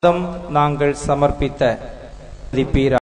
தம் நாங்கள் சமர்ப்பித்த மதிப்பீரா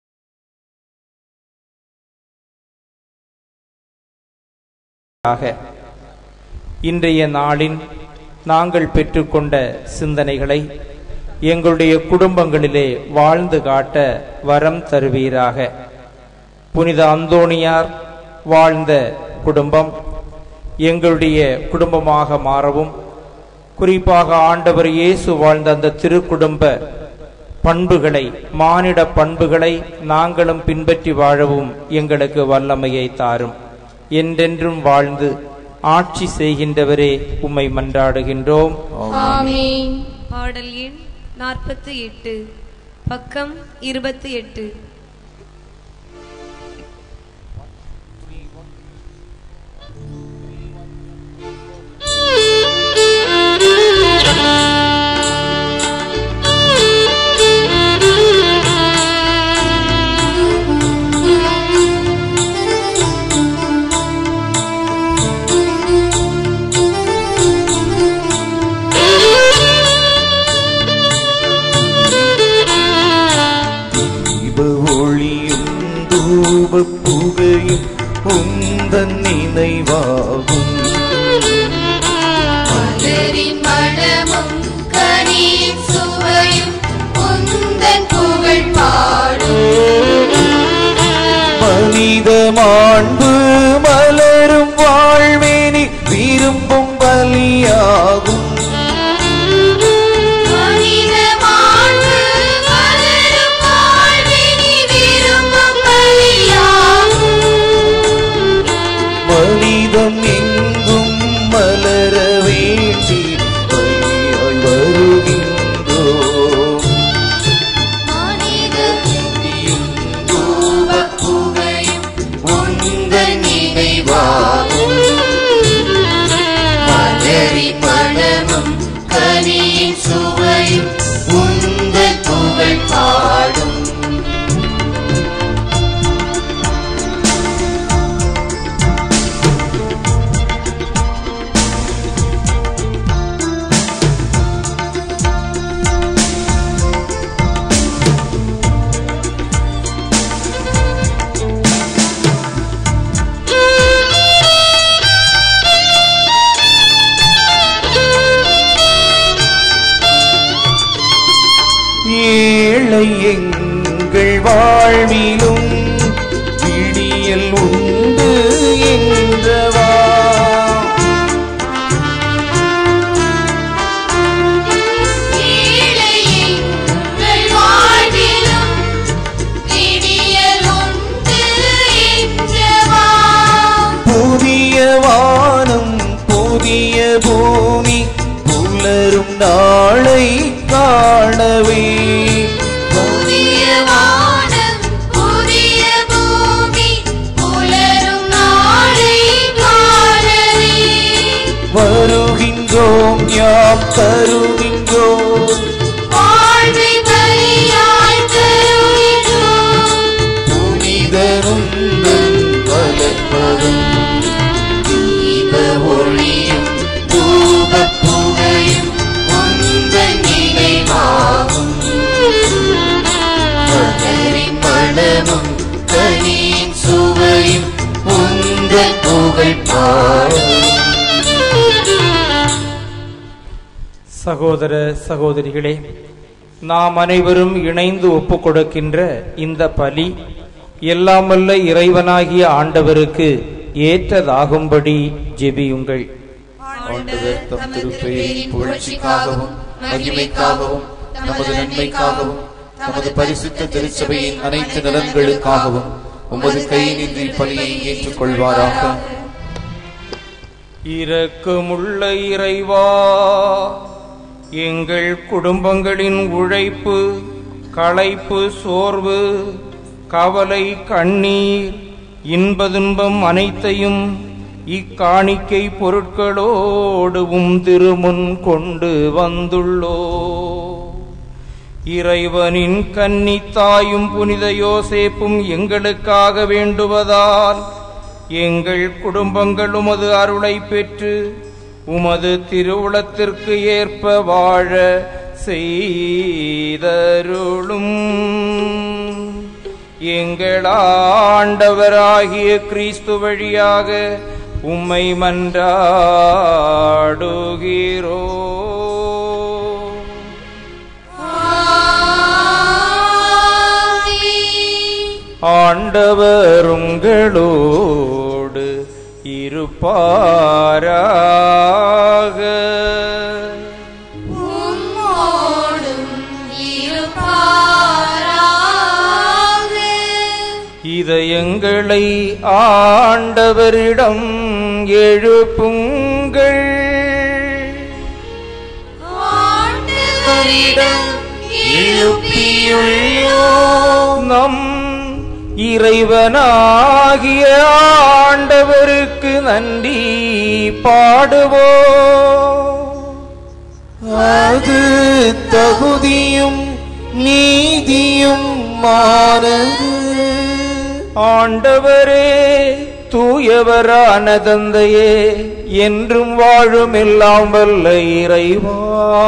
இன்றைய நாளின் நாங்கள் பெற்றுக்கொண்ட சிந்தனைகளை எங்களுடைய குடும்பங்களிலே வாழ்ந்து காட்ட வரம் தருவீராக புனித அந்தோணியார் வாழ்ந்த குடும்பம் எங்களுடைய குடும்பமாக மாறவும் குறிப்பாக ஆண்டவர் இயேசு வாழ்ந்த அந்த திருக்குடும்ப பண்புகளை மானிட பண்புகளை நாங்களும் பின்பற்றி வாழவும் எங்களுக்கு வல்லமையை தாரும் என்றென்றும் வாழ்ந்து ஆட்சி செய்கின்றவரே உம்மை மன்றாடுகின்றோம் ஆமென் பாடல் எண் நாற்பத்தி எட்டு பக்கம் இருபத்தி எட்டு தீப ஒளியும் தூப புகையும் உந்தன் நினைவாகும் மலரின் மணமும் கனியின் சுவையும் உந்தன் புகழ் பாடும் மனித மாண்பு மலரும் வாழ்வேனி விரும்பும் பலியாகும் மனித மாண்பு மலரும் வாழ்வினி விரும்பும் பலியாகும் மனிதம் எங்கும் மலர வேண்டி பலியாய் வருகின்றோம் மனித தூப புகையும் உந்தன் நினைவாகும் மலரின் மணமும் கனியின் சுவையும் உந்தன் புகழ் பாடும் ஏழை எங்கள் வாழ்விலும் விடியல் உண்டு என்றவா ஏழை எங்கள் வாழ்விலும் விடியல் உண்டு என்றவா புதிய வானம் புதிய பூமி புலரும் நாளை காணவே புதிய வானம் புதிய பூமி புலரும் நாளை காணவே வருகின்றோம் யாம் தருகின்றோம் வாழ்வை பலியாய் தருகின்றோம் புனிதரும் வளர்ப்பதும் தீப ஒளியும் தூப புகையும் உந்தன் நினைவாகும் மலரின் மணமும் கனியின் சுவையும் உந்தன் புகழ் பாடும் சகோதர சகோதரிகளே நாம் அனைவரும் இணைந்து ஒப்புக் கொடுக்கின்ற இந்த பலி எல்லாமல்ல இறைவனாகிய ஆண்டவருக்கு ஏற்றதாகும்படி ஜெபியுங்கள் ஆண்டவர் தம் திருப்பெயரின் புகழ்ச்சிக்காகவும் மகிமைக்காகவும் நமது நன்மைக்காகவும் நமது பரிசுத்த திருச்சபையின் அனைத்து நலன்களுக்காகவும் உமது கையினின்றி பணியை ஏற்றுக்கொள்வாராக இரக்கமுள்ள இறைவா எங்கள் குடும்பங்களின் உழைப்பு களைப்பு சோர்வு கவலை கண்ணீர் இன்ப துன்பம் அனைத்தையும் இக்காணிக்கை பொருட்களோடு உம் திருமுன் கொண்டு வந்துள்ளோ இறைவனின் கன்னித்தாயும் புனித யோசேப்பும் எங்களுக்காக வேண்டுவதால் எங்கள் குடும்பங்கள் உமது அருளை பெற்று உமது திருவுளத்திற்கு ஏற்ப வாழ செய்தருளும் செய்தருளும் எங்கள் ஆண்டவராகிய கிறிஸ்து வழியாக உம்மை மன்றாடுகிறோ ஆண்டவர் உங்களோடு இருப்பாராக இதயங்களை ஆண்டவரிடம் எழுப்புங்கள் நம் இறைவனாகிய ஆண்டவருக்கு நன்றி பாடுவோ அது தகுதியும் நீதியும் மானது ஆண்டவரே தூயவரான தந்தையே என்றும் வாழும் எல்லாம் வல்ல இறைவா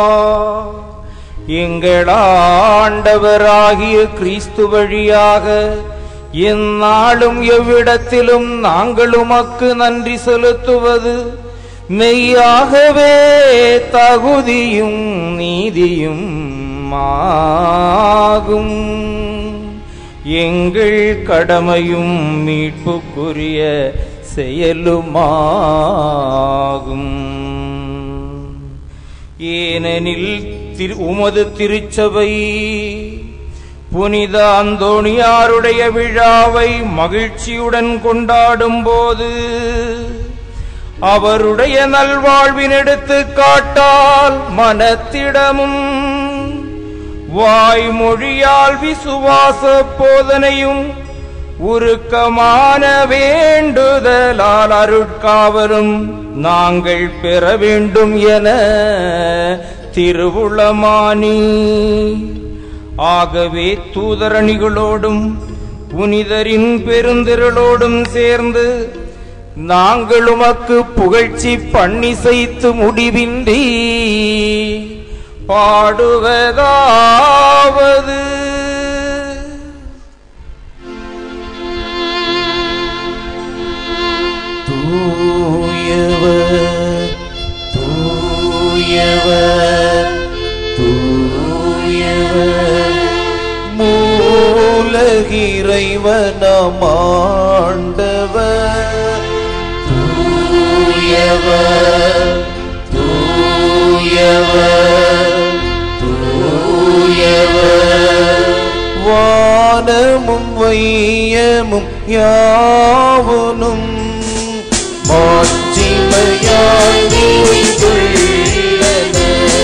எங்கள் ஆண்டவராகிய கிறிஸ்து வழியாக எந்நாளும் எவ்விடத்திலும் நாங்கள் உமக்கு நன்றி செலுத்துவது மெய்யாகவே தகுதியும் நீதியும் ஆகும் எங்கள் கடமையும் மீட்புக்குரிய செயலுமாகும் ஏனெனில் திரு உமது திருச்சபை புனித அந்தோணியாருடைய விழாவை மகிழ்ச்சியுடன் கொண்டாடும் போது அவருடைய நல்வாழ்வின் எடுத்துக்காட்டால் மனத்திடமும் வாய்மொழியால் விசுவாச போதனையும் உருக்கமான வேண்டுதலால் அருட்காவலும் நாங்கள் பெற வேண்டும் என திருவுளமானி ஆகவே தூதரணிகளோடும் புனிதரின் பெருந்திரளோடும் சேர்ந்து நாங்கள் உமக்கு புகழ்ச்சி பண்ணி செய்து முடிவின்றி பாடுவதாவது தூயவர் தூயவர் தூயவர் மூலகிறைவனம் ஆண்டவர் தூயவர் தூயவர் தூயவர் வானமும் வையமும் யாவுனும் மாட்சிமையால் நிறைந்துள்ளன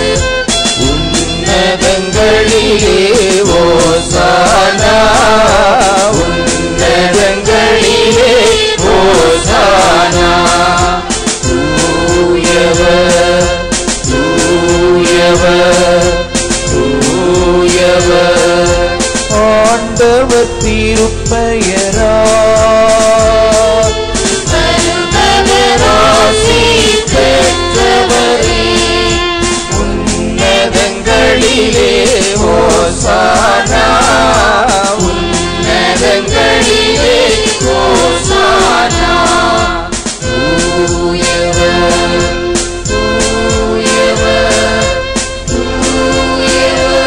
உன்னதங்களிலே ஓசானா உன்னதங்களிலே ஓசானா தூயவர் தூயவர் தூயவர் ஆண்டவர் திருப்பெயரா ஆசி பெற்றவரே உன்னதங்களிலே ஓசானா உன்னதங்களிலே ஓசானா தூயவர் தூயவர் தூயவர்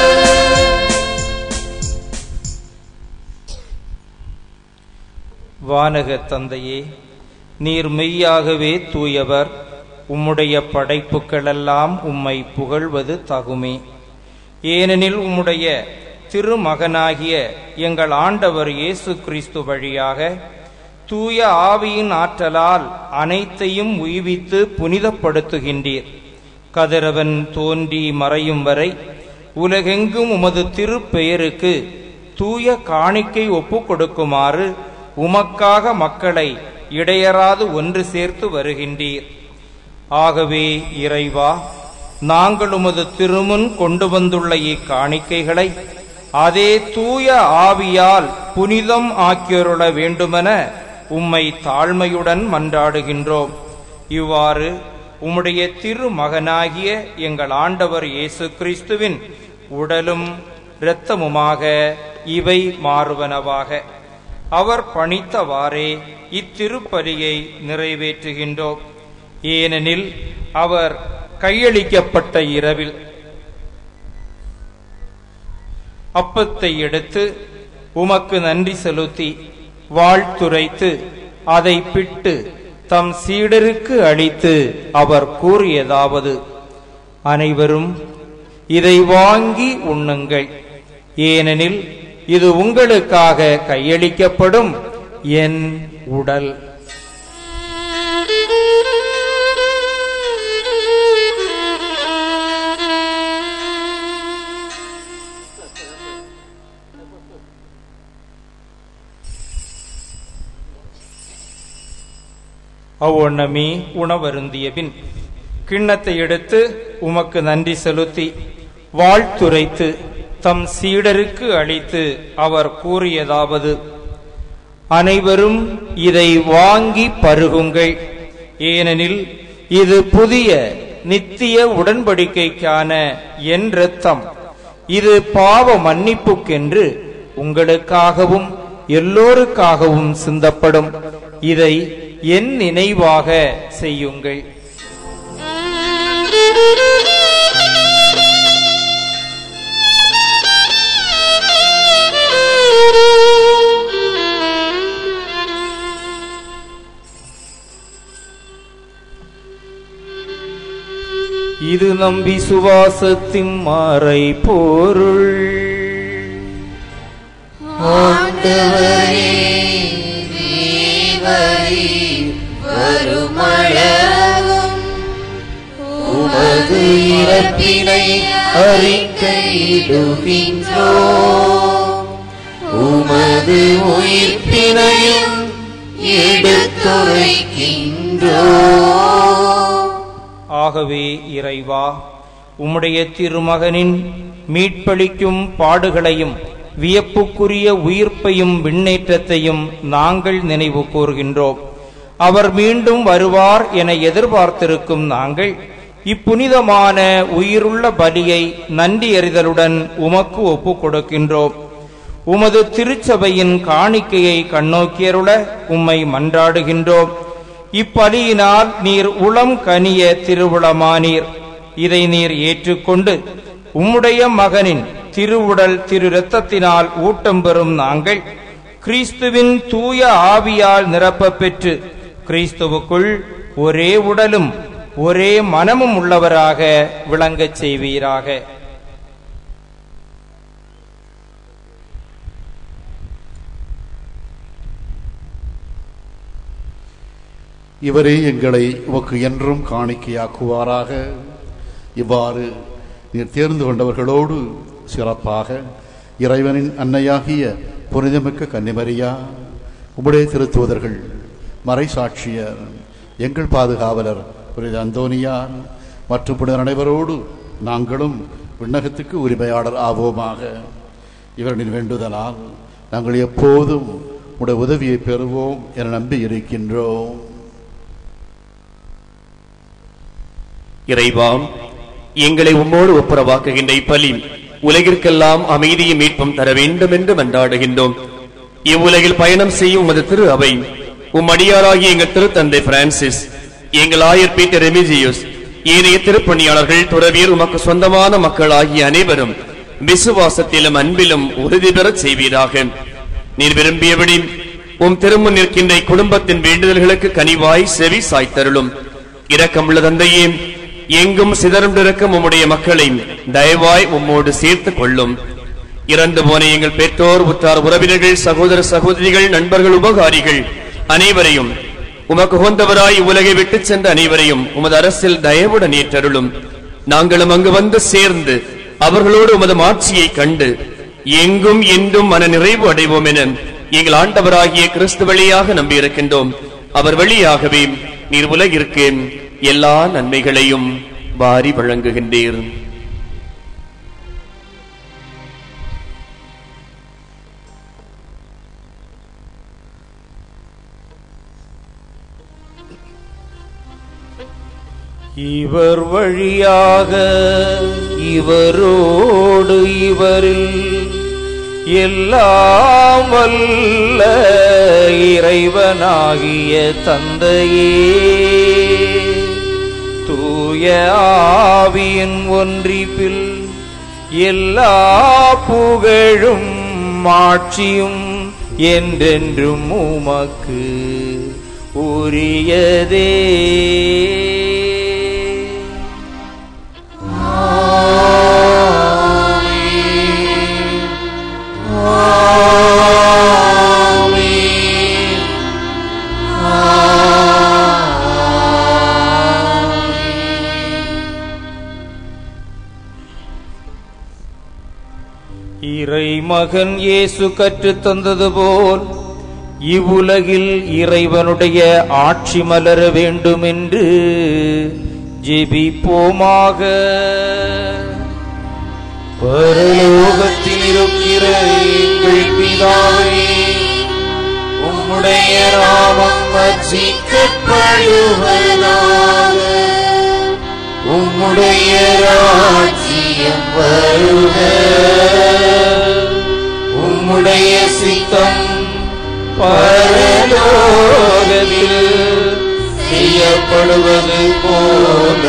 வானக தந்தையே நீர் மெய்யாகவே தூயவர் உம்முடைய படைப்புகளெல்லாம் உம்மை புகழ்வது தகுமே ஏனெனில் உம்முடைய திருமகனாகிய எங்கள் ஆண்டவர் இயேசு கிறிஸ்து வழியாக தூய ஆவியின் ஆற்றலால் அனைத்தையும் உய்வித்து புனிதப்படுத்துகின்றீர் கதிரவன் தோன்றி மறையும் வரை உலகெங்கும் உமது திருப்பெயருக்கு தூய காணிக்கை ஒப்புக் கொடுக்குமாறு உமக்காக மக்களை இடையராது ஒன்று சேர்த்து வருகின்றீர் ஆகவே இறைவா நாங்கள் உமது திருமுன் கொண்டு வந்துள்ள இக்காணிக்கைகளை அதே தூய ஆவியால் புனிதம் ஆக்கியருள வேண்டுமென உம்மை தாழ்மையுடன் மன்றாடுகின்றோம் இவ்வாறு உம்முடைய திருமகனாகிய எங்கள் ஆண்டவர் இயேசு கிறிஸ்துவின் உடலும் இரத்தமுமாக இவை மாறுவனவாக அவர் பணித்தவாறே இத்திருப்பலியை நிறைவேற்றுகின்றோம் ஏனெனில் அவர் கையளிக்கப்பட்ட இரவில் அப்பத்தை எடுத்து உமக்கு நன்றி செலுத்தி வாழ்த்துரைத்து அதை பிட்டு தம் சீடருக்கு அளித்து அவர் கூறியதாவது அனைவரும் இதை வாங்கி உண்ணுங்கள் ஏனெனில் இது உங்களுக்காக கையளிக்கப்படும் என் உடல் அவ்வண்ணமே உணவருந்திய பின் கிண்ணத்தை எடுத்து உமக்கு நன்றி செலுத்தி வாழ்த்துரைத்து தம் சீடருக்கு அளித்து அவர் கூறியதாவது அனைவரும் இதை வாங்கி பருகுங்கள் ஏனெனில் இது புதிய நித்திய உடன்படிக்கைக்கான என் இரத்தம் இது பாவ மன்னிப்புக்கென்று உங்களுக்காகவும் எல்லோருக்காகவும் சிந்தப்படும் இதை என் நினைவாக செய்யுங்கள் இது நம் விசுவாசத்தின் மறை பொருள் ஆண்டவரே தேவரே வருமளவும் உமது இறப்பினை அறிக்கையிடுகின்றோம் உமது உயிர்ப்பினையும் எடுத்துரைக்கின்றோம் ஆகவே இறைவா உம்முடைய திருமகனின் மீட்பளிக்கும் பாடுகளையும் வியப்புக்குரிய உயிர்ப்பையும் விண்ணேற்றத்தையும் நாங்கள் நினைவு கூர்கின்றோம் அவர் மீண்டும் வருவார் என எதிர்பார்த்திருக்கும் நாங்கள் இப்புனிதமான உயிருள்ள பலியை நன்றியறிதலுடன் உமக்கு ஒப்புக் கொடுக்கின்றோம் உமது திருச்சபையின் காணிக்கையை கண்ணோக்கியருள உம்மை மன்றாடுகின்றோம் இப்பலியினால் நீர் உளம் கனிய திருவுளமானீர் இதை நீர் ஏற்றுக்கொண்டு உம்முடைய மகனின் திருவுடல் திரு இரத்தத்தினால் ஊட்டம் பெறும் நாங்கள் கிறிஸ்துவின் தூய ஆவியால் நிரப்பப் பெற்று கிறிஸ்துவுக்குள் ஒரே உடலும் ஒரே மனமும் உள்ளவராக விளங்கச் செய்வீராக இவரே எங்களை உமக்கு என்றும் காணிக்கையாக்குவாராக இவ்வாறு நீர் தேர்ந்து கொண்டவர்களோடு சிறப்பாக இறைவனின் அன்னையாகிய புனிதமிக்க கன்னிமரியா உம்முடைய திருத்துவதர்கள் மறைசாட்சியர் எங்கள் பாதுகாவலர் புனித அந்தோனியார் மற்றும் புனித அனைவரோடு நாங்களும் விண்ணகத்துக்கு உரிமையாளர் ஆவோமாக இவர்களின் வேண்டுதலால் நாங்கள் எப்போதும் உடைய உதவியை பெறுவோம் என நம்பி இருக்கின்றோம் இறைவா எங்களை உம்மோடு ஒப்புரவாக்குகின்ற இப்பலி உலகிற்கெல்லாம் அமைதியும் மீட்பும் தர வேண்டும் என்று மன்றாடுகின்றோம் இவ்வுலகில் பயணம் செய்யும் உமது திரு அவை உம் அடியாராகிய எங்கள் திருத்தந்தை பிரான்சிஸ் எங்கள் ஆயர் பீட்டர் ரெமிஜியூஸ் ஏனைய திருப்பணியாளர்கள் துறவியர் உமக்கு சொந்தமான மக்கள் ஆகிய அனைவரும் விசுவாசத்திலும் அன்பிலும் உறுதி பெறச் செய்வீராக நீர் விரும்பியபடி உம் திருமுன் நிற்கின்ற குடும்பத்தின் வேண்டுதல்களுக்கு கனிவாய் செவி சாய்த்தருளும் இரக்கமுள்ள தந்தையே எங்கும் சிதறண்டிருக்கும் உம்முடைய மக்களை தயவாய் உம்மோடு சேர்த்துக் கொள்ளும் இறந்து போன எங்கள் பெற்றோர் உற்றார் உறவினர்கள் சகோதர சகோதரிகள் நண்பர்கள் உபகாரிகள் அனைவரையும் உமக்கு உகந்தவராய் உலகை விட்டுச் சென்ற அனைவரையும் உமது அரசில் தயவுடன் ஏற்றருளும் நாங்களும் அங்கு வந்து சேர்ந்து அவர்களோடு உமது மாட்சியை கண்டு எங்கும் என்றும் மன நிறைவு அடைவோம் என எங்கள் ஆண்டவராகிய கிறிஸ்து வழியாக நம்பியிருக்கின்றோம் அவர் வழியாகவே நீர் உலகிற்கு எல்லா நன்மைகளையும் வாரி வழங்குகின்றீர் இவர் வழியாக இவரோடு இவரில் எல்லாம் வல்ல இறைவனாகிய தந்தையே தூய ஆவியின் ஒன்றிப்பில் எல்லா புகழும் ஆட்சியும் என்றென்றும் உமக்கு உரியதே இறைமகன் இயேசு கற்றுத் தந்தது போல் இவ்வுலகில் இறைவனுடைய ஆட்சி மலர வேண்டும் என்று ஜெபிப்போமாக பரலோகத்தில் இருக்கிற எங்கள் பிதாவே உம்முடைய நாமம் வச்சிக்கப்படுவதாக உம்முடைய ராஜ்யம் வருக உம்முடைய சித்தம் பரலோகத்தில் செய்யப்படுவது போல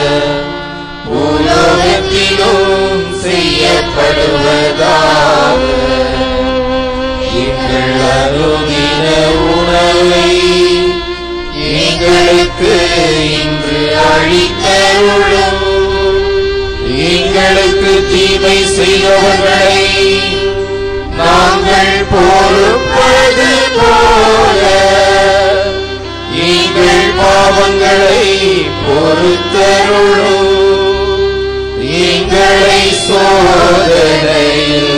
பூலோகத்திலும் செய்யப்படுவதாக எங்கள் அருகின உணவை எங்களுக்கு இன்று அழித்தருளும் எங்களுக்கு தீமை செய்தவர்களை நாங்கள் பொறுப்பது போல எங்கள் பாவங்களை பொறுத்தருளும் எங்களை சோதனையில்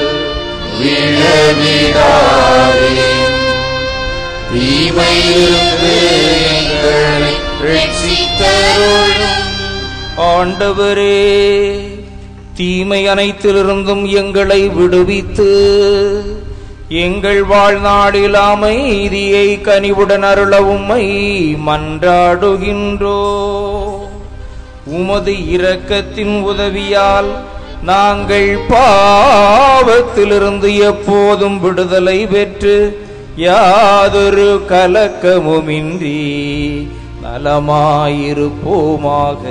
விழவிடாதே தீமையிலிருந்து எங்களை ரட்சித்தருளும் ஆண்டவரே தீமை அனைத்திலிருந்தும் எங்களை விடுவித்து எங்கள் வாழ்நாளில் அமைதியை கனிவுடன் அருள உம்மை மன்றாடுகின்றோ உமது இரக்கத்தின் உதவியால் நாங்கள் பாவத்திலிருந்து எப்போதும் விடுதலை பெற்று யாதொரு கலக்கமுமின்றி நலமாயிருப்போமாக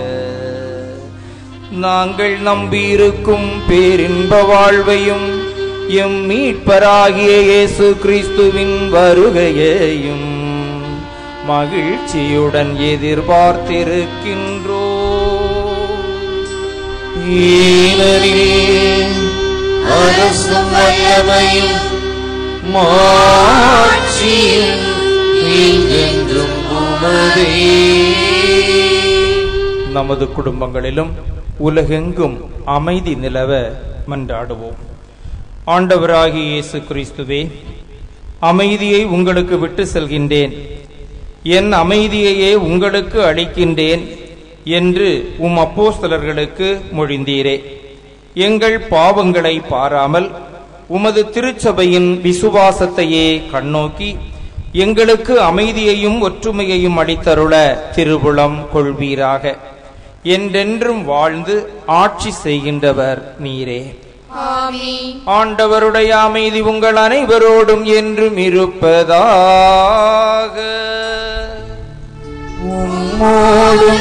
நாங்கள் நம்பியிருக்கும் பேரின்ப வாழ்வையும் எம் மீட்பராகிய இயேசு கிறிஸ்துவின் வருகையையும் மகிழ்ச்சியுடன் எதிர்பார்த்திருக்கின்றோ ஏனெனில் அரசும் வல்லமையும் மாட்சியும் என்றென்றும் உமதே நமது குடும்பங்களிலும் உலகெங்கும் அமைதி நிலவ மன்றாடுவோம் ஆண்டவராகிய இயேசு கிறிஸ்துவே அமைதியை உங்களுக்கு விட்டு செல்கின்றேன் என் அமைதியையே உங்களுக்கு அளிக்கின்றேன் என்று உம் அப்போஸ்தலர்களுக்கு மொழிந்தீரே எங்கள் பாவங்களை பாராமல் உமது திருச்சபையின் விசுவாசத்தையே கண்ணோக்கி எங்களுக்கு அமைதியையும் ஒற்றுமையையும் அளித்தருள திருவுளம் கொள்வீராக என்றென்றும் வாழ்ந்து ஆட்சி செய்கின்றவர் நீரே ஆமென் ஆண்டவருடைய அமைதி உங்கள் அனைவரோடும் என்றும் இருப்பதாக உம்மோடும்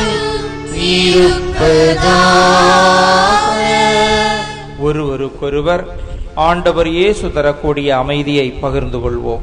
இருப்பதாக ஒருவருக்கொருவர் ஆண்டவர் இயேசு தரக்கூடிய அமைதியை பகிர்ந்து கொள்வோம்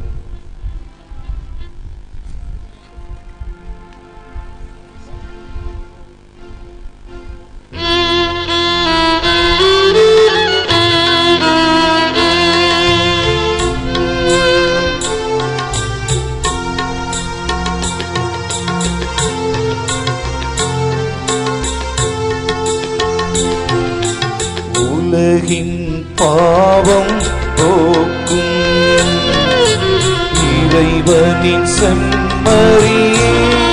உலகின் பாவம் போக்கும் இறைவனின் செம்மறியே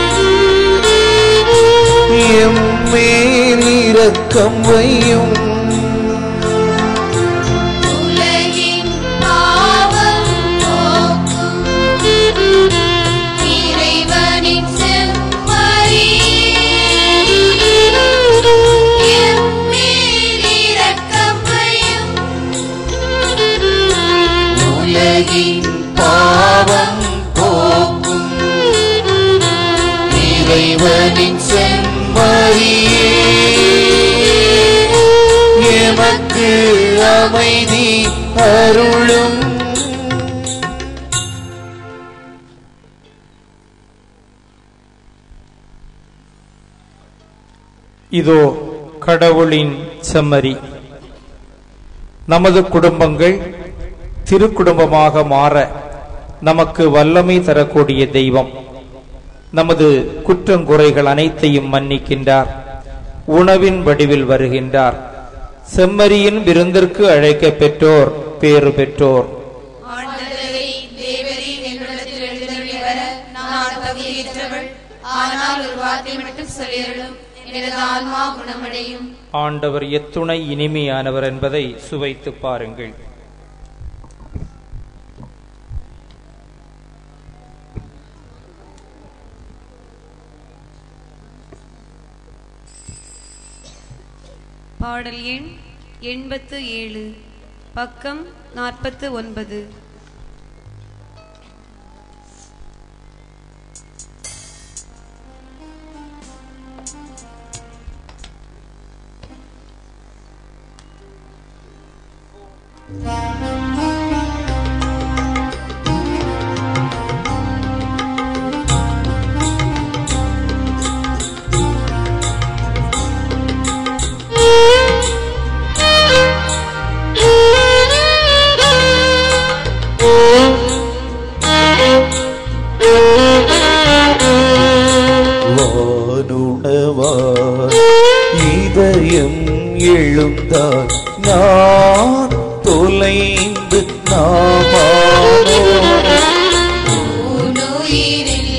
எம்மேல் இரக்கம் வையும் உலகின் பாவம் போக்கும் இறைவனின் செம்மறியே எம்மேல் உலகின் பாவம் போக்கும் இறைவனின் செம்மறியே எமக்கு அமைதி அருளும் இதோ கடவுளின் செம்மறி நமது குடும்பங்கள் திருக்குடும்பமாக மாற நமக்கு வல்லமை தரக்கூடிய தெய்வம் நமது குற்றங்குறைகள் அனைத்தையும் மன்னிக்கின்றார் உணவின் வடிவில் வருகின்றார் செம்மறியின் விருந்திற்கு அழைக்க பெற்றோர் பேறு பெற்றோர் ஆண்டவரே தேவரீர் என்னிடத்தில் எழுந்தருளி வர நான் தகுதியற்றவள் ஆனால் ஒரு வார்த்தை மட்டும் சொல்லியருளும் எனது ஆன்மா குணமடையும் ஆண்டவர் எத்துணை இனிமையானவர் என்பதை சுவைத்து பாருங்கள் பாடல் எண் எண்பத்து ஏழு பக்கம் நாற்பத்து ஒன்பது வானுணவார் இதயம் எழுந்தார் நான் தொலைந்து நாமானோ உன்னுயிரில்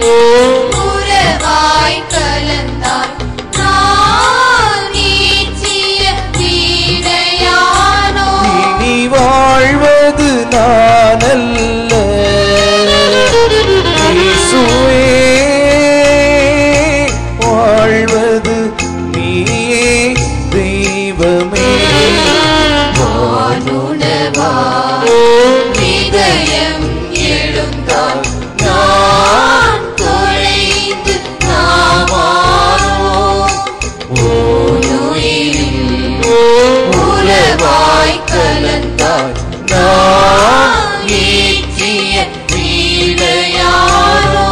உறவாய் கலந்தார் நான் நீச்சிய வீணையானோ இனி வாழ்வது நானல்ல இயேசுவே வாழ்வது நீயே தெய்வமே வானுணவா இதயம் எழுந்தார் நான் தொலைந்து நாமானோ உன்னுயிரில் உறவாய் கலந்தார் நான் நீச்சிய வீணையானோ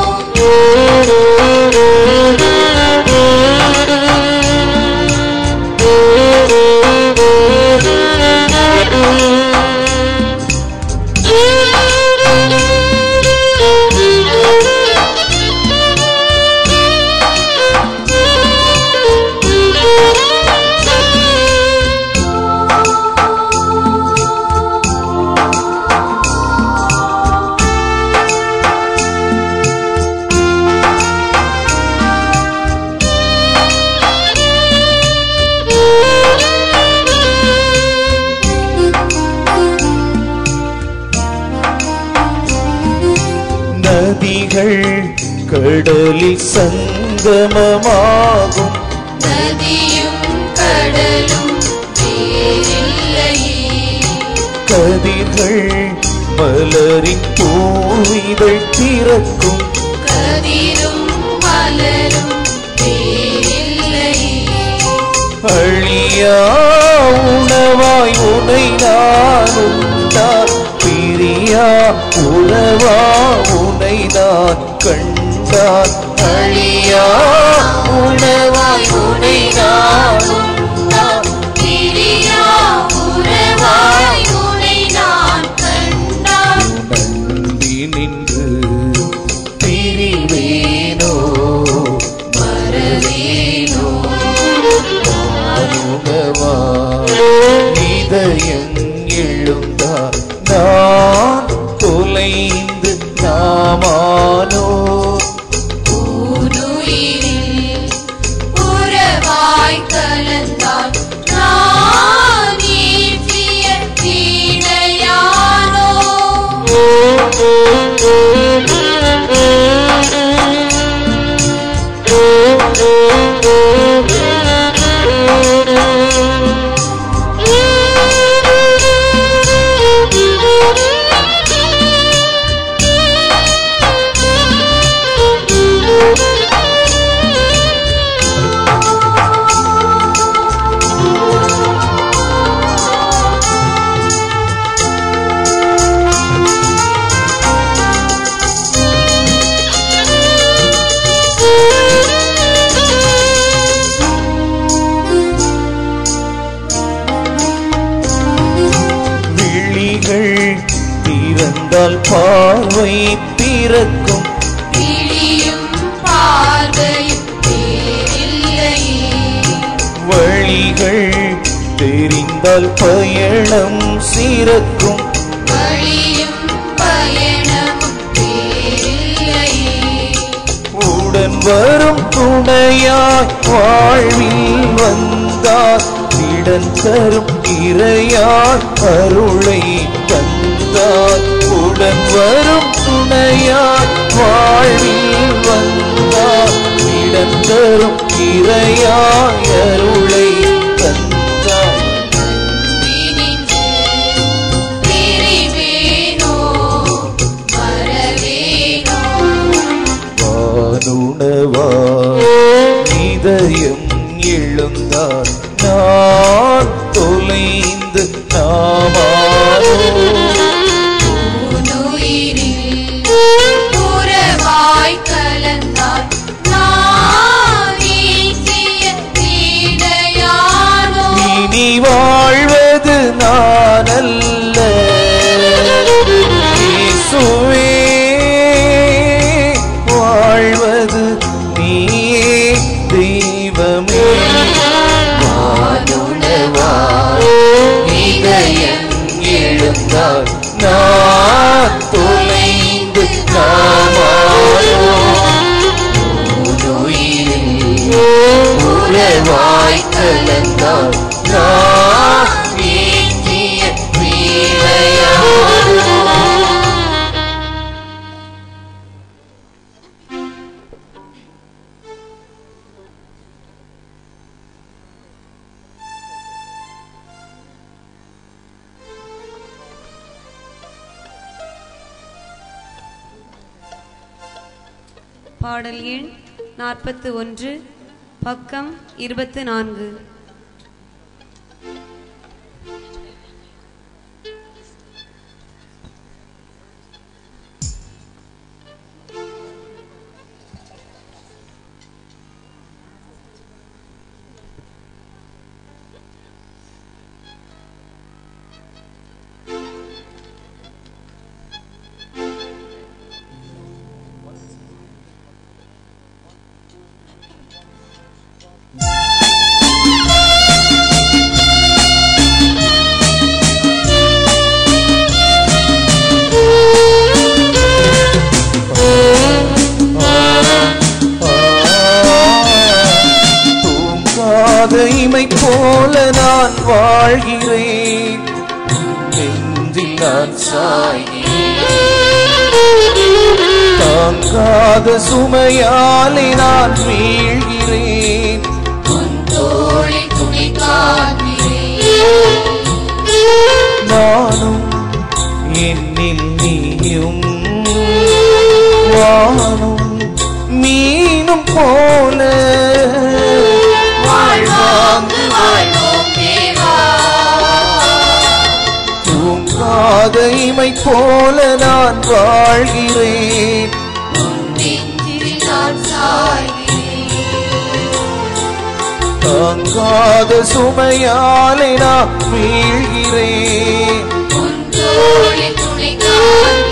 நதிகள் கடலில் சங்கமமாகும் நதியும் கடலும் வேறில்லையே கதிர்கள் மலரின் பூவிதழ் திறக்கும் கதிரும் மலரும் வேறில்லையே அழியா உணவாய் உனை நான் உண்டார் பிரியா உறவா உனை நான் கண்டார் அழியா உணவாய் உனை நான் உண்டார் பிரியா உறவாய் உனை நான் கண்டான் நந்தி நின்று பிரிவேனோ மறவேனோ அனுபவா இதயம் எழுந்தார் நான் தொலைந்து நாமானோ உன்னுயிரில் உறவாய் கலந்தால் நான் நீற்றிய வீணையானோ ஆ திறந்தால் பார்வை பிறக்கும் விழியும் பார்வையும் வேறில்லையே வழிகள் தெரிந்தால் பயணம் சிறக்கும் வழியும் பயணமும் வேறில்லையே உடன் வரும் துணையாய் வாழ்வில் வந்தார் இடன் தரும் இறையார் அருளை தந்தார் உடன் வரும் துணையாய் வாழ்வில் வந்தார் இடன் தரும் இறையாய் அருளை தந்தார் நின்று பிரிவேனோ மறவேனோ வானுணவா இதயம் எழுந்தார் நான் தொலைந்து நாமானோ உன்னுயிரில் உறவாய் கலந்தாய் நான் நீக்கிய வீணையானோ இனி வாழ்வது நான் அல்ல இயேசுவே வாழ்வது நீயே தெய்வமே வானுணவா இதயம் எழுந்தார் நான் தொலைந்து நாமானோ உன்னுயிரில் உறவாய் கலந்தார் நான் நீக்கிய வீணையானோ பாடல் எண் நாற்பத்து ஒன்று பக்கம் இருபத்து நான்கு தூங்காத இமை போல நான் வாழ்கிறேன் நெஞ்சில் நான் சாய்கிறேன் தாங்காத சுமையாலே நான் வீழ்கிறேன் உன் தோழி துணை காண்கிறேன் நானும் என்னில் நீயும் வானும் மீனும் போல வாழ்வாங்கு வாழ்வோம் தேவா தூங்காத இமை போல நான் வாழ்கிறேன் உன் நெஞ்சில் நான் சாய்கிறேன் தாங்காத சுமையாலே நான் வீழ்கிறேன் உன் தோழி துணை காண்கிறேன்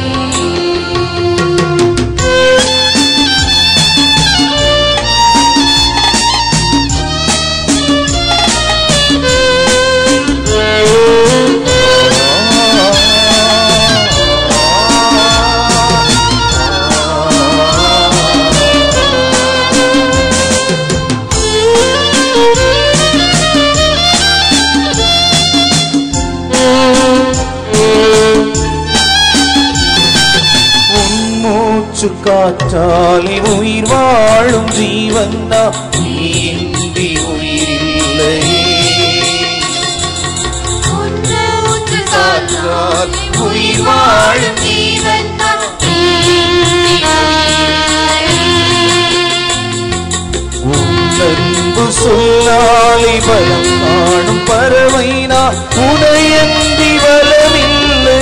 உன் மூச்சு காற்றாலே உயிர் வாழும் ஜீவன் நீந்தி உயிரில்லையே உன்னை உற்று காத்தால் உயிர் வாழும் ஜீவன் தான் அன்பு சொல்லாலே பலம் காணும் பறவை நான் உனையந்தி வளமில்லை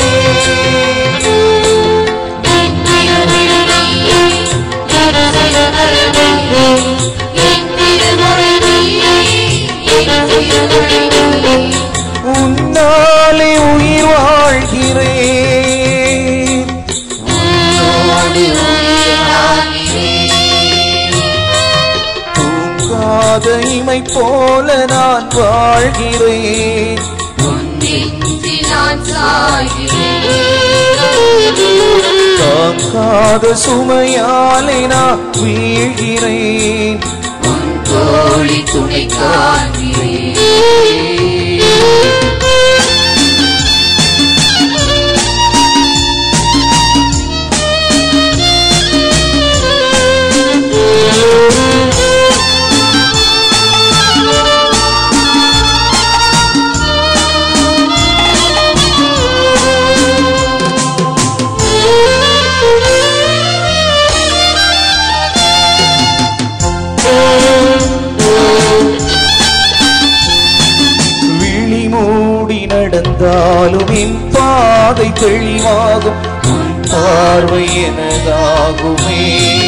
உன்னாலே உயிர் வாழ்கிறேன் இமை போல நான் வாழ்கிறேன் உன் நெஞ்சில் நான் சாய்கிறேன் தாங்காத சுமையாலே நான் வீழ்கிறேன் உன் தோழி துணை காண்கிறேன் விழி மூடி நடந்தாலும் என் பாதை தெளிவாகும் உன் பார்வை எனதாகுமே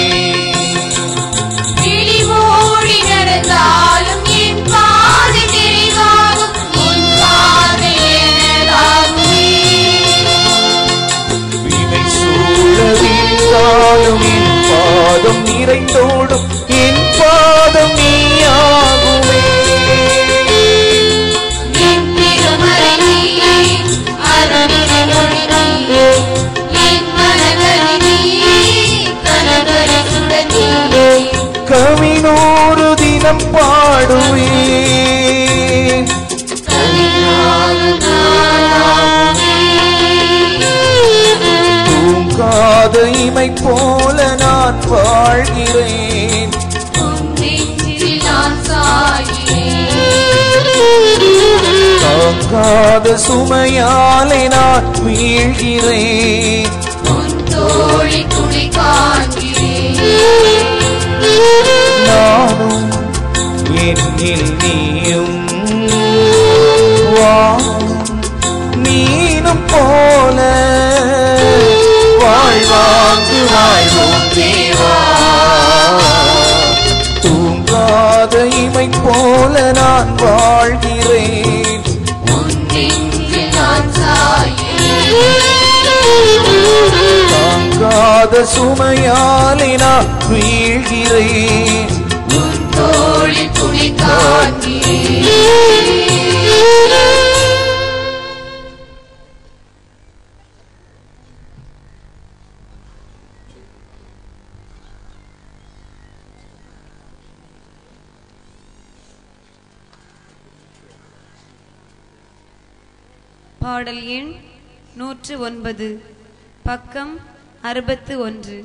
கிளி மூடி நடந்தாலும் என் பாதை தெளிவாகும் உன் பார்வை எனதாகுமே வினை சூழ வீழ்ந்தாலும் என் பாதம் நிறைந்தோடும் என் பாதம் நீயாகுமே என் திருமறை நீயே, அருளினை மொழி நீயே, என் மனதறி நீயே, கனவறி சுடர் நீயே. கவினூறு தினம் பாடுவேன் கவிஞாகும் நாளாகுமே. தூங்காத இமை போல நான் வாழ்கிறேன் உன் நெஞ்சில் நான் சாய்கிறேன். தாங்காத சுமையாலே நான் வீழ்கிறேன் உன் தோழி துணை காண்கிறேன் நானும் என்னில் நீயும் வாழும் நீனும் போல வாழ்வாங்கு வாழ்வோம் தேவா தூங்காத இமை போல நான் வாழ்கிறேன் உன் நெஞ்சில் நான் சாய்கிறேன் தாங்காத சுமையாலே நான் வீழ்கிறேன் உன் தோழி துணை காண்கிறேன் பாடல் எண் நூற்று ஒன்பது பக்கம் அறுபத்து ஒன்று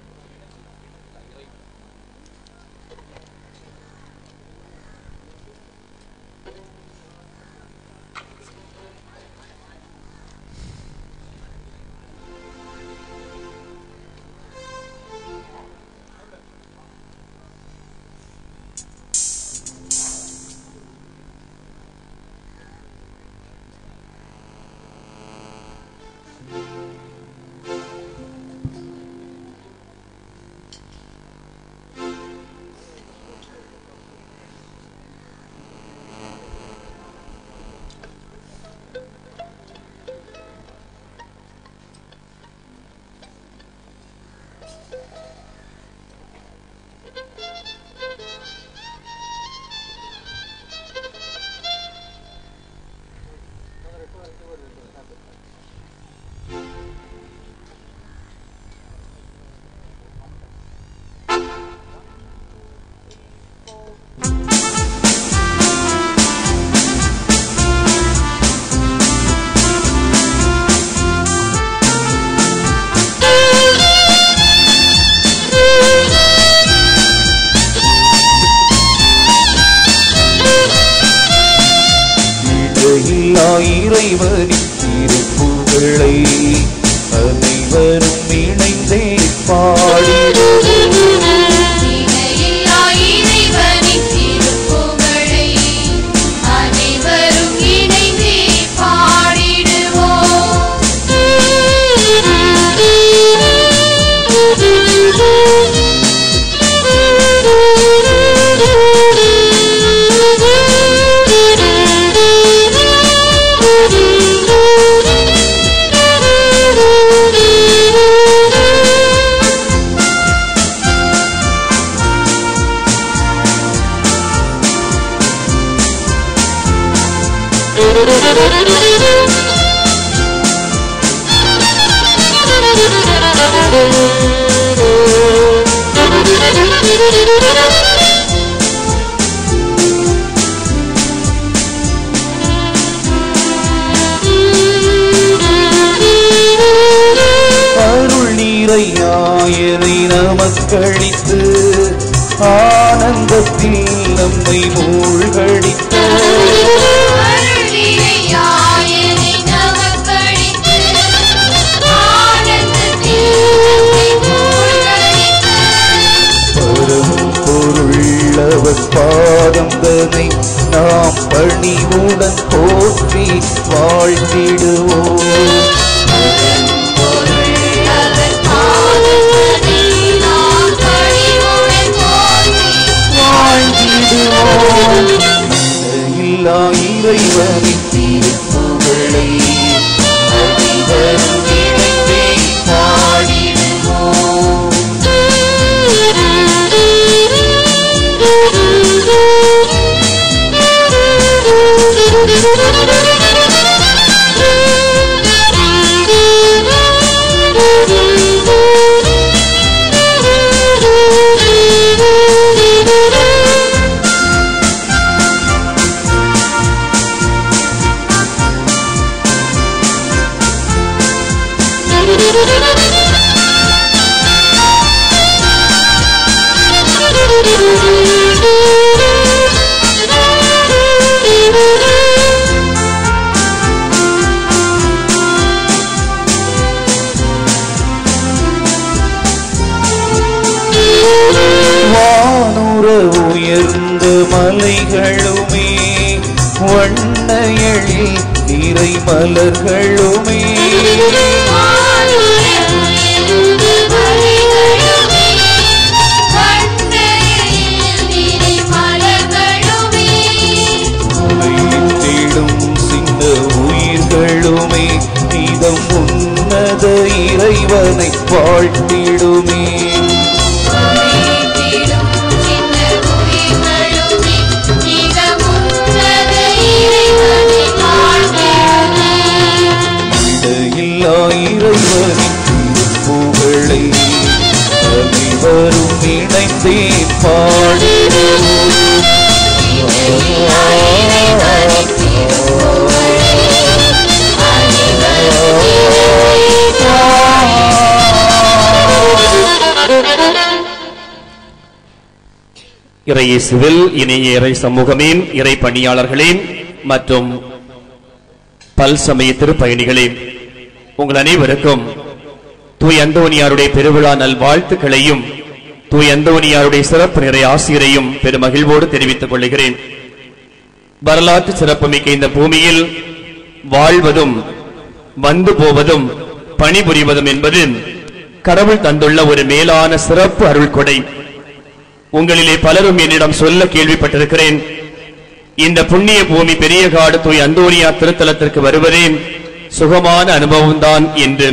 இடையில்லா இறைவனின் திருப்புகளை அனைவரும் இணைந்தே பாடிடுவோம் இணையில்லா இறைவனின் திருப்புகழை அனைவரும் இணைந்தே பாடிடுவோம் அருள் நீரை ஆயரை நமக்களித்து ஆனந்தத்தில் நம்மை மூழ்கடித்த அருளினையாயனை நமக்களித்து, ஆனந்தத்தில் நம்மை மூழ்கடித்த, பரம்பொருள்ளவர் பாதம் தனை நாம் பணிவுடன் போற்றி வாழ்த்திடுவோம் அவர் பாதத்தனை நாம் பணிவுடன் போற்றி வாழ்ந்திடுவோம் இல்லா இறைவனின் திருப்புகழை அனைவரும் இணைந்தே பாடிடுவோம் வானுற உயர்ந்த மலைகளுமே வண்ணயழில் நிறை மலர்களுமே உலகிலும் சின்ன உயிர்களுமே இதம் உன்னத இறைவனை வாழ்த்திடுமே இடையில்லா இறைவனின் திருப்புகழை அனைவரும் இணைந்தே பாடுவோம் இறையேசுவில் இணைய இறை சமூகமே இறை பணியாளர்களே மற்றும் பல் சமய திருப்பயணிகளே உங்கள் அனைவருக்கும் தூய் அந்தோனியாருடைய பெருவிழா நல்வாழ்த்துக்களையும் தூய் அந்தோனியாருடைய சிறப்பு நிறை ஆசிரியரையும் பெருமகிழ்வோடு தெரிவித்துக் கொள்கிறேன் வரலாற்று சிறப்புமிக்க இந்த பூமியில் வாழ்வதும் வந்து போவதும் பணிபுரிவதும் என்பது கடவுள் தந்துள்ள ஒரு மேலான சிறப்பு அருள் கொடை உங்களிலே பலரும் என்னிடம் சொல்ல கேள்விப்பட்டிருக்கிறேன் இந்த புண்ணிய பூமி பெரிய காடு தூய் அந்தோனியா திருத்தலத்திற்கு வருவதே சுகமான அனுபவம்தான் என்று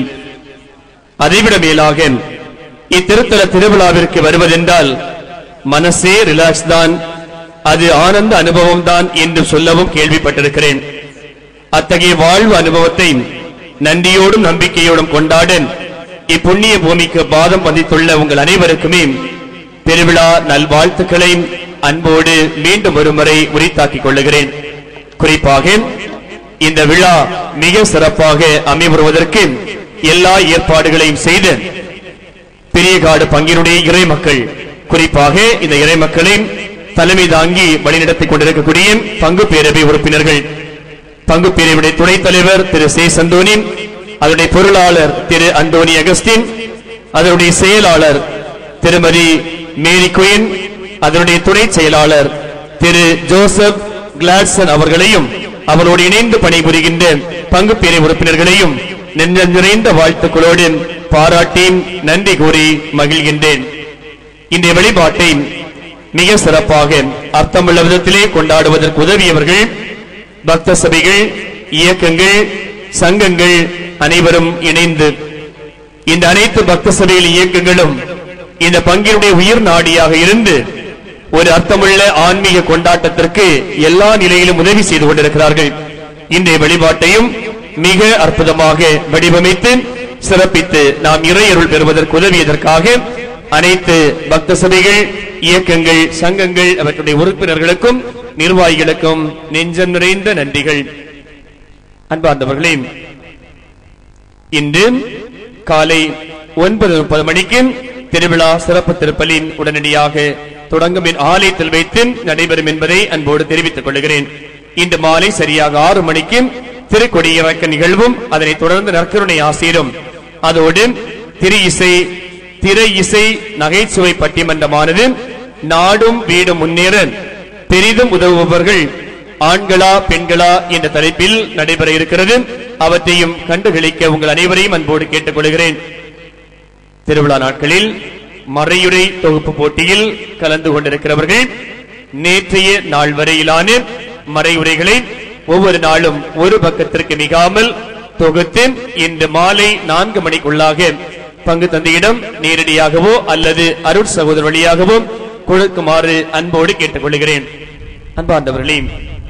அதைவிட மேலாக இத்திருத்தல திருவிழாவிற்கு வருவதென்றால் மனசே ரிலாக்ஸ் தான் அது ஆனந்த அனுபவம் தான் என்று சொல்லவும் கேள்விப்பட்டிருக்கிறேன் அத்தகைய வாழ்வு அனுபவத்தை நன்றியோடும் நம்பிக்கையோடும் கொண்டாட இப்புண்ணிய பூமிக்கு பாதம் பதித்துள்ள உங்கள் அனைவருக்குமே பெருவிழா நல்வாழ்த்துக்களை அன்போடு மீண்டும் ஒருமுறை உரித்தாக்கிக் கொள்ளுகிறேன் குறிப்பாக இந்த விழா மிக சிறப்பாக அமைவருவதற்கு எல்லா ஏற்பாடுகளையும் செய்து பெரியகாடு பங்கினுடைய இறை மக்கள் குறிப்பாக இந்த இறை மக்களை தலைமை தாங்கி வழிநடத்திக் கொண்டிருக்கக்கூடிய பங்கு பேரவை உறுப்பினர்கள் பங்கு பிரிவுடைய துணைத் தலைவர் திரு சே சந்தோனி அதனுடைய பொருளாளர் திரு அந்தோனி அகஸ்டின் அதனுடைய செயலாளர் திருமதி மேரி குயின் அதனுடைய துணை செயலாளர் திரு ஜோசப் கிளாட்சன் அவர்களையும் அவரோடு இணைந்து பணிபுரிகின்ற பங்கு பிரிவு உறுப்பினர்களையும் நெஞ்சம் நிறைந்த வாழ்த்துக்களோடு பாராட்டி நன்றி கூறி மகிழ்கின்றேன் இன்றைய வழிபாட்டை மிக சிறப்பாக அர்த்தமுள்ள விதத்திலே கொண்டாடுவதற்கு உதவியவர்கள் பக்த சபைகள் இயக்கங்கள் சங்கங்கள் அனைவரும் இணைந்து இந்த அனைத்து பக்த சபைகள் இயக்கங்களும் இந்த பங்கினுடைய உயிர் நாடியாக இருந்து ஒரு அர்த்தமுள்ள ஆன்மீக கொண்டாட்டத்திற்கு எல்லா நிலையிலும் உதவி செய்து கொண்டிருக்கிறார்கள் இன்றைய வழிபாட்டையும் மிக அற்புதமாக வடிவமைத்து சிறப்பித்து நாம் இறையருள் பெறுவதற்கு உதவியதற்காக அனைத்து பக்த சபைகள் இயக்கங்கள் சங்கங்கள் அவற்றுடைய உறுப்பினர்களுக்கும் நிர்வாகிகளுக்கும் நெஞ்சம் நிறைந்த நன்றிகள் அன்பார்ந்தவர்களே இன்று காலை ஒன்பது முப்பது மணிக்கு திருவிழா சிறப்பு திருப்பலின் உடனடியாக தொடங்கும் என் ஆலயத்தில் வைத்து நடைபெறும் என்பதை அன்போடு தெரிவித்துக் கொள்கிறேன் இன்று மாலை சரியாக ஆறு மணிக்கு திருக்கொடி இறக்க நிகழ்வும் அதனைத் தொடர்ந்து நற்கருணை ஆசீரும் அதோடு திரு இசை திரை இசை நகைச்சுவை பட்டிமன்றமானது நாடும் வீடும் முன்னேற பெரிதும் உதவுபவர்கள் ஆண்களா பெண்களா என்ற தலைப்பில் நடைபெற இருக்கிறது அவற்றையும் கண்டுகளிக்க உங்கள் அனைவரையும் அன்போடு கேட்டுக்கொள்கிறேன் திருவிழா நாட்களில் மறையுரை தொகுப்பு போட்டியில் கலந்து கொண்டிருக்கிறவர்கள் நேற்றைய நாள் வரையிலான மறையுரைகளை ஒவ்வொரு நாளும் ஒரு பக்கத்திற்கு மிகாமல் தொகுத்து இன்று மாலை நான்கு மணிக்குள்ளாக பங்கு தந்தையிடம் நேரடியாகவோ அல்லது அருட் சகோதரர் வழியாகவோ கொடுக்குமாறு அன்போடு கேட்டுக்கொள்கிறேன் அன்பார்ந்தவர்களே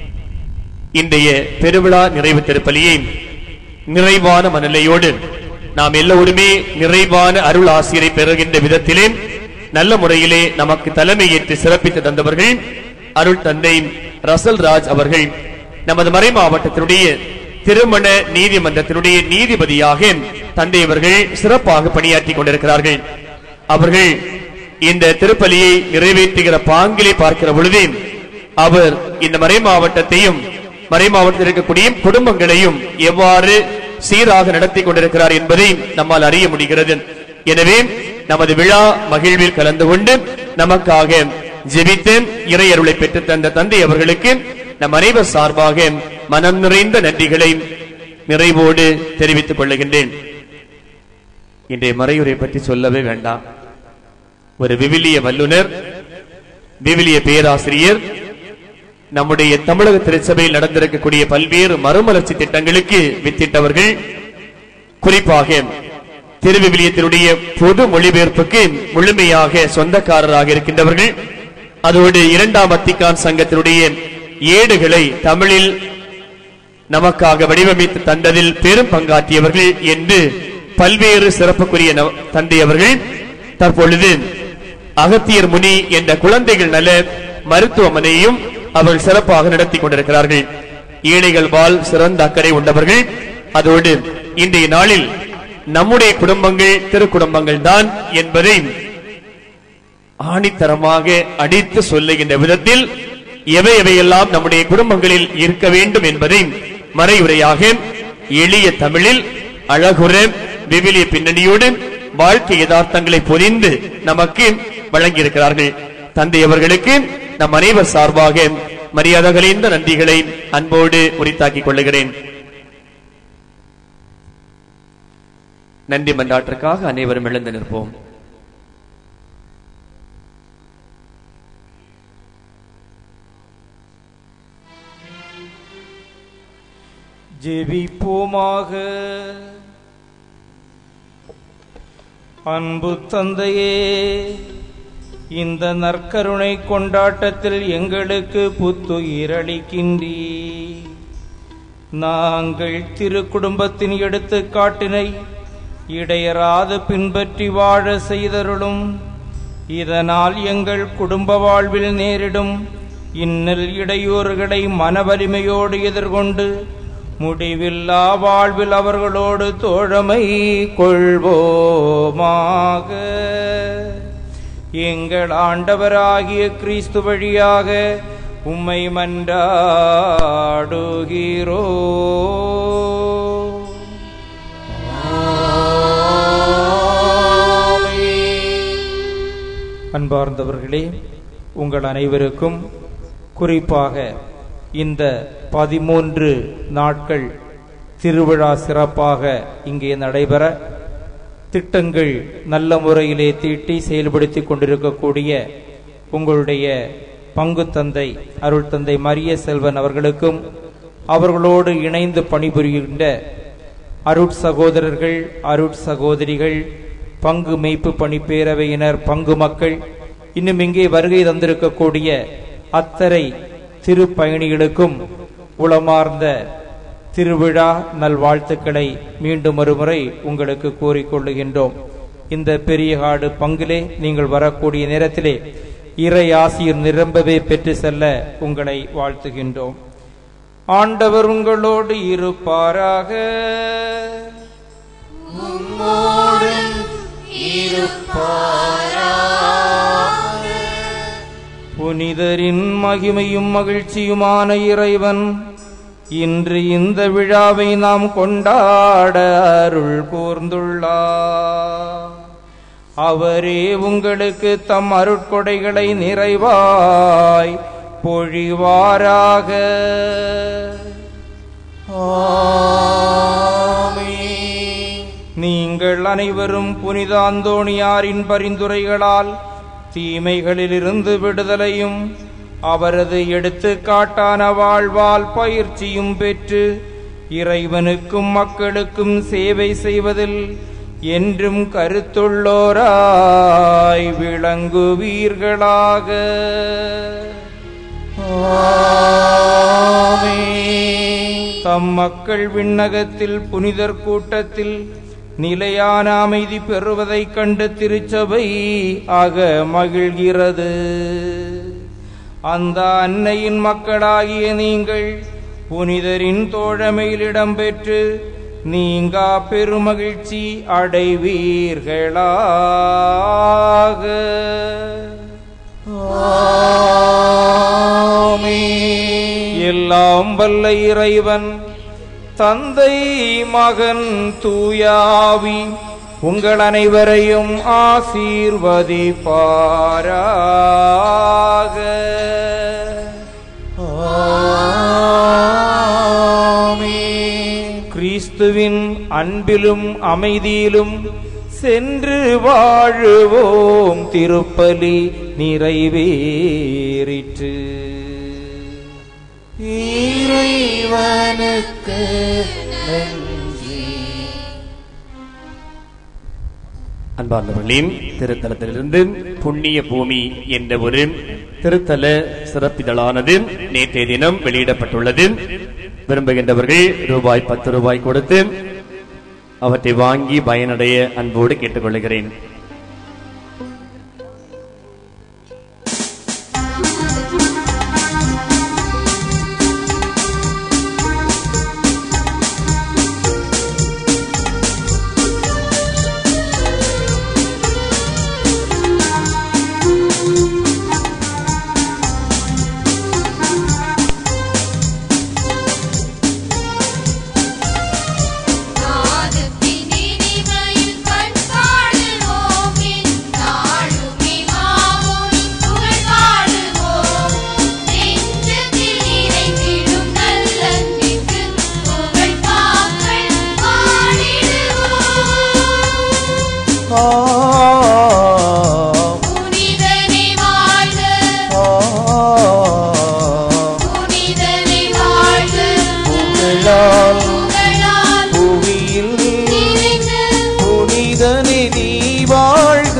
இன்றைய பெருவிழா நிறைவு திருப்பலியை நிறைவான மனநிலையோடு நாம் எல்லோருமே நிறைவான அருள் ஆசிரியரை பெறுகின்ற விதத்திலே நல்ல முறையிலே நமக்கு தலைமையேற்று சிறப்பித்து தந்தவர்கள் அருள் தந்தை ரசல் ராஜ் அவர்கள் நமது மறை மாவட்டத்தினுடைய திருமண நீதிமன்றத்தினுடைய நீதிபதியாக தந்தை அவர்கள் சிறப்பாக பணியாற்றி கொண்டிருக்கிறார்கள் அவர்கள் இந்த திருப்பலியை நிறைவேற்றுகிற பாங்கிலே பார்க்கிற பொழுது அவர் இந்த மறை மாவட்டத்தையும் மறை மாவட்டத்தில் இருக்கக்கூடிய குடும்பங்களையும் எவ்வாறு சீராக நடத்தி கொண்டிருக்கிறார் என்பதை நம்மால் அறிய முடிகிறது எனவே நமது விழா மகிழ்வில் கலந்து கொண்டு நமக்காக ஜெபித்து இறையருளை பெற்று தந்த தந்தை அவர்களுக்கு நம் அனைவர் சார்பாக மனம் நிறைந்த நன்றிகளை நிறைவோடு தெரிவித்துக் கொள்ளுகின்றேன் இன்றைய மறையுரை பற்றி சொல்லவே வேண்டாம் ஒரு விவிலிய வல்லுனர் விவிலிய பேராசிரியர் நம்முடைய தமிழக திருச்சபையில் நடந்திருக்கக்கூடிய பல்வேறு மறுமலர்ச்சி திட்டங்களுக்கு வித்திட்டவர்கள் குறிப்பாக திருவிவிலியத்தினுடைய பொது மொழிபெயர்ப்புக்கு முழுமையாக சொந்தக்காரராக இருக்கின்றவர்கள் அதோடு இரண்டாம் வத்திக்கான் சங்கத்தினுடைய ஏடுகளை தமிழில் நமக்காக வடிவமைத்து தந்ததில் பெரும் பங்காற்றியவர்கள் என்று பல்வேறு சிறப்புக்குரிய ந- தந்தை அவர்கள் தற்பொழுது அகத்தியர் முனி என்ற குழந்தைகள் நல மருத்துவமனையும் அவர்கள் சிறப்பாக நடத்தி கொண்டிருக்கிறார்கள் ஏழைகள் வாழ் சிறந்த அக்கறை உண்டவர்கள் அதோடு இன்றைய நாளில் நம்முடைய குடும்பங்கள் திருக்குடும்பங்கள் தான் என்பதை ஆணித்தரமாக அடித்து சொல்லுகின்ற விதத்தில் எவை எவையெல்லாம் நம்முடைய குடும்பங்களில் இருக்க வேண்டும் என்பதை மறையுரையாக எளிய தமிழில் அழகுற விவிலிய பின்னணியோடு வாழ்க்கை யதார்த்தங்களை பொதிந்து நமக்கு வழங்கியிருக்கிறார்கள் தந்தை அவர்களுக்கு நம் அனைவர் சார்பாக மரியாதைகளிந்த நன்றிகளை அன்போடு உரித்தாக்கிக் கொள்ளுகிறேன் நன்றி மன்றாட்டிற்காக அனைவரும் எழுந்து நிற்போம் ஜெபிப்போமாக அன்பு தந்தையே இந்த நற்கருணை கொண்டாட்டத்தில் எங்களுக்கு புத்துயிரளிக்கின்றீ நாங்கள் திரு குடும்பத்தின் எடுத்துக்காட்டினை இடையராது பின்பற்றி வாழ செய்தருளும் இதனால் எங்கள் குடும்ப வாழ்வில் நேரிடும் இன்னல் இடையூறுகளை மனவலிமையோடு எதிர்கொண்டு முடிவில்லா வாழ்வில் அவர்களோடு தோழமை கொள்வோமாக எங்கள் ஆண்டவராகிய கிறிஸ்து வழியாக உம்மை மன்றாடுகிறோ அன்பார்ந்தவர்களே உங்கள் அனைவருக்கும் குறிப்பாக இந்த பதிமூன்று நாட்கள் திருவிழா சிறப்பாக இங்கே நடைபெற திட்டங்கள் நல்ல முறையிலே தீட்டி செயல்படுத்தி கொண்டிருக்கக்கூடிய உங்களுடைய பங்கு தந்தை அருள் தந்தை மரிய செல்வன் அவர்களுக்கும் அவர்களோடு இணைந்து பணிபுரிகின்ற அருட் சகோதரர்கள் அருட் சகோதரிகள் பங்கு மெய்ப்பு பணி பேரவையினர் பங்கு மக்கள் இன்னும் இங்கே வருகை தந்திருக்கக்கூடிய அத்தரை திருப்பயணிகளுக்கும் உளமார்ந்த திருவிழா நல்வாழ்த்துக்களை மீண்டும் ஒருமுறை உங்களுக்கு கூறிக்கொள்ளுகின்றோம் இந்த பெரிய காடு பங்கிலே நீங்கள் வரக்கூடிய நேரத்திலே இறை ஆசிர் நிரம்பவே பெற்று செல்ல உங்களை வாழ்த்துகின்றோம் ஆண்டவர் உங்களோடு இருப்பாராக புனிதரின் மகிமையும் மகிழ்ச்சியுமான இறைவன் இன்று இந்த விழாவை நாம் கொண்டாட அருள் கூர்ந்துள்ளார் அவரே உங்களுக்கு தம் அருட்கொடைகளை நிறைவாய் பொழிவாராக நீங்கள் அனைவரும் புனித அந்தோணியாரின் பரிந்துரைகளால் தீமைகளிலிருந்து விடுதலையும் அவரது எடுத்துக்காட்டான வாழ்வால் பயிற்சியும் பெற்று இறைவனுக்கும் மக்களுக்கும் சேவை செய்வதில் என்றும் கருத்துள்ளோராய் விளங்குவீர்களாக தம் மக்கள் விண்ணகத்தில் புனிதர் கூட்டத்தில் நிலையான அமைதி பெறுவதைக் கண்டு திருச்சபை ஆக மகிழ்கிறது அந்த அன்னையின் மக்களாகிய நீங்கள் புனிதரின் தோழமையில் இடம்பெற்று நீங்கா பெருமகிழ்ச்சி அடைவீர்களாக எல்லாம் வல்ல இறைவன் தந்தை மகன் தூயாவி உங்கள் அனைவரையும் ஆசீர்வதிப்பாராக கிறிஸ்துவின் அன்பிலும் அமைதியிலும் சென்று வாழுவோம் திருப்பலி நிறைவேறிற்று இறைவனுக்கு நன்றி அன்பார்ந்தவர்களே திருத்தலத்திலிருந்து புண்ணிய பூமி என்ற ஒரு திருத்தல சிறப்பிதழானது நேற்றைய தினம் வெளியிடப்பட்டுள்ளது விரும்புகின்றவர்கள் ரூபாய் பத்து ரூபாய் கொடுத்து அவற்றை வாங்கி பயனடைய அன்போடு கேட்டுக்கொள்கிறேன் நாதத்தின் இனிமையில் பண்பாடுவோமே நாளுமே மாவோம் புகழ் பாடுவோம் நெஞ்சத்தில் நிறைந்திடும் நல்லன்பிற்கு புகழ் பாக்கள் பாடிடுவோம் புனிதனே வாழ்க புனிதனே வாழ்க புகழால் புகழால் புவியில் நிறைந்த புனிதனே நீ வாழ்க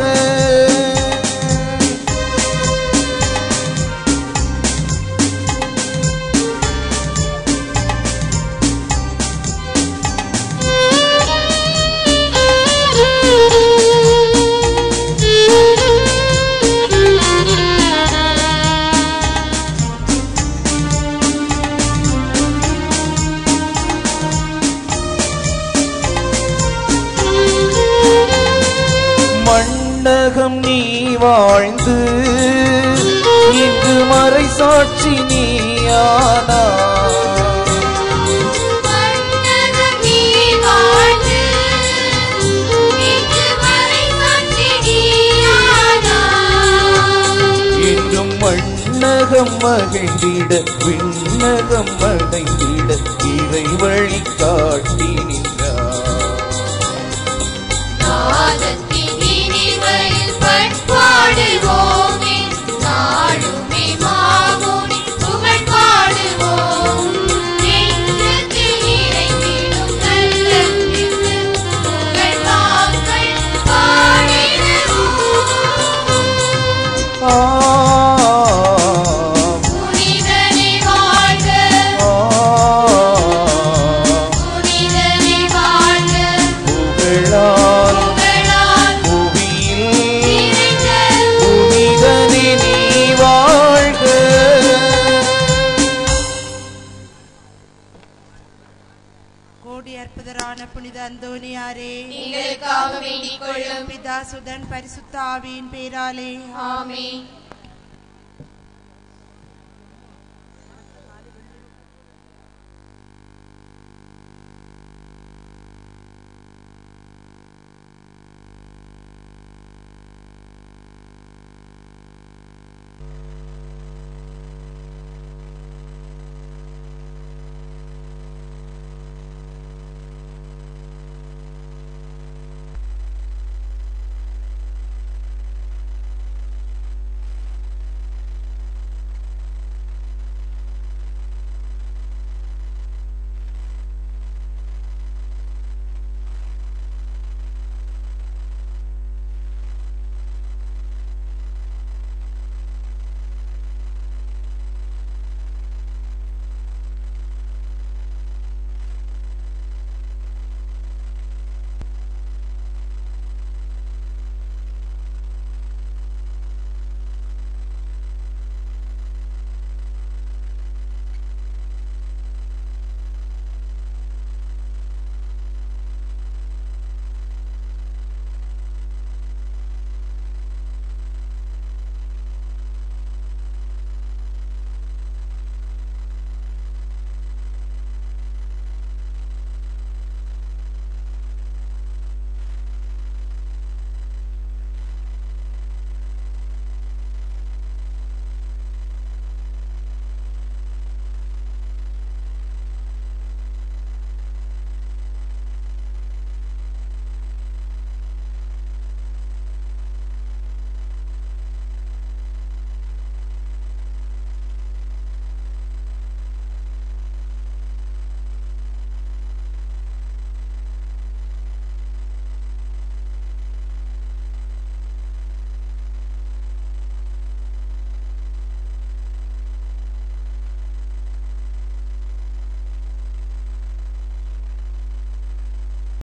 மண்டகம் நீ வாழ்ந்து இங்கு மறை சாட்சி நீயானா மன்னகம் நீ வாழ்ந்து இன்று வரை சாட்சியானா என்றும் மண்ணகம் மகிழ்ந்திட விண்ணகம் அடைந்திட இறை வழி காட்டி நின்றார் நாதத்தின் இனிமையில் பண்பாடுவோமே நாளுமே மாவோனி புகழ் பாடுவோம் நெஞ்சத்தில் நிறைந்திடும் நல்லன்பிற்கு புகழ் பாக்கள் பாடிடுவோம் ஆ புனிதனே வாழ்க ஆ புனிதனே அற்புதரான புனித அந்தோனியாரே எங்களுக்காக வேண்டிக் கொள்ளும் பிதா சுதன் பரிசுத்த ஆவியின் பேராலே ஆமென்